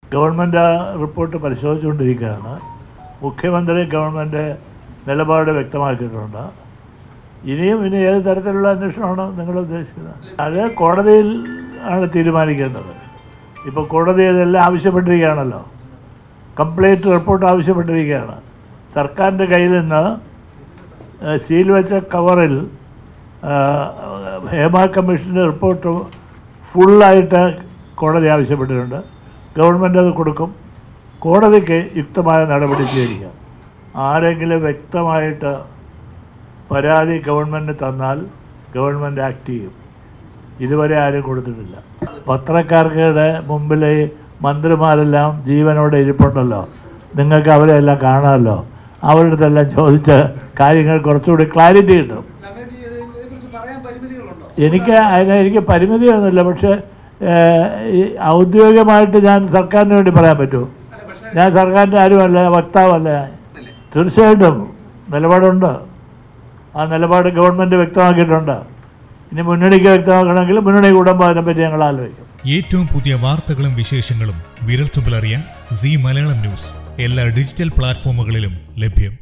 government ആ report പരിശോധിച്ചുകൊണ്ടിരിക്കുകയാണ് മുഖ്യമന്ത്രി government നിലപാട് വ്യക്തമാക്കിയിട്ടുണ്ട് ഇനിയും ഇനി ഏത് തരത്തിലുള്ള അന്വേഷണമാണ് നിങ്ങൾ ഉദ്ദേശിക്കുന്നത് അത് കോടതിയിൽ ആണ് തീരുമാനിക്കേണ്ടത് ഇപ്പോൾ കോടതി ഇതെല്ലാം ആവശ്യപ്പെട്ടിരിക്കുകയാണല്ലോ കംപ്ലീറ്റ് റിപ്പോർട്ട് ആവശ്യപ്പെട്ടിരിക്കുകയാണ് സർക്കാരിൻ്റെ കയ്യിൽ നിന്ന് ഏഹ്, സീൽ വെച്ച കവറിൽ ഏഹ്, ഹേമ കമ്മീഷൻ്റെ റിപ്പോർട്ട് ഫുള്ളായിട്ട് കോടതി ആവശ്യപ്പെട്ടിട്ടുണ്ട് ഗവൺമെൻറ് അത് കൊടുക്കും കോടതിക്ക് യുക്തമായ നടപടി സ്വീകരിക്കാം ആരെങ്കിലും വ്യക്തമായിട്ട് പരാതി ഗവൺമെൻറ് തന്നാൽ ഗവൺമെൻറ് ആക്ട് ചെയ്യും ഇതുവരെ ആരും കൊടുത്തിട്ടില്ല പത്രക്കാർക്കുടെ മുമ്പിൽ ഈ മന്ത്രിമാരെല്ലാം ജീവനോടെ ഇരിപ്പുണ്ടല്ലോ നിങ്ങൾക്ക് അവരെല്ലാം കാണാമല്ലോ അവരുടെ അടുത്തെല്ലാം ചോദിച്ച കാര്യങ്ങൾ കുറച്ചുകൂടി ക്ലാരിറ്റി കിട്ടും അങ്ങനെ ഇതിനെക്കുറിച്ച് പറയാൻ പരിമിതികളുണ്ടോ എനിക്ക് അതിന് എനിക്ക് പരിമിതിയൊന്നുമില്ല പക്ഷേ ഏഹ്, ഈ ഔദ്യോഗികമായിട്ട് ഞാൻ സർക്കാരിന് വേണ്ടി പറയാൻ പറ്റുമോ അല്ല പക്ഷേ ഞാൻ സർക്കാരിൻ്റെ ആരുമല്ല വക്താവല്ല തീർച്ചയായിട്ടും നിലപാടുണ്ട് ആ നിലപാട് ഗവൺമെൻറ് വ്യക്തമാക്കിയിട്ടുണ്ട് ഇനി മുന്നണിക്ക് വ്യക്തമാക്കണമെങ്കിൽ മുന്നണി കൂടുമ്പോൾ അതിനെപ്പറ്റി ഞങ്ങൾ ആലോചിക്കും ഏറ്റവും പുതിയ വാർത്തകളും വിശേഷങ്ങളും വിരൽത്തുമ്പിലറിയാൻ സി മലയാളം ന്യൂസ് എല്ലാ ഡിജിറ്റൽ പ്ലാറ്റ്ഫോമുകളിലും ലഭ്യം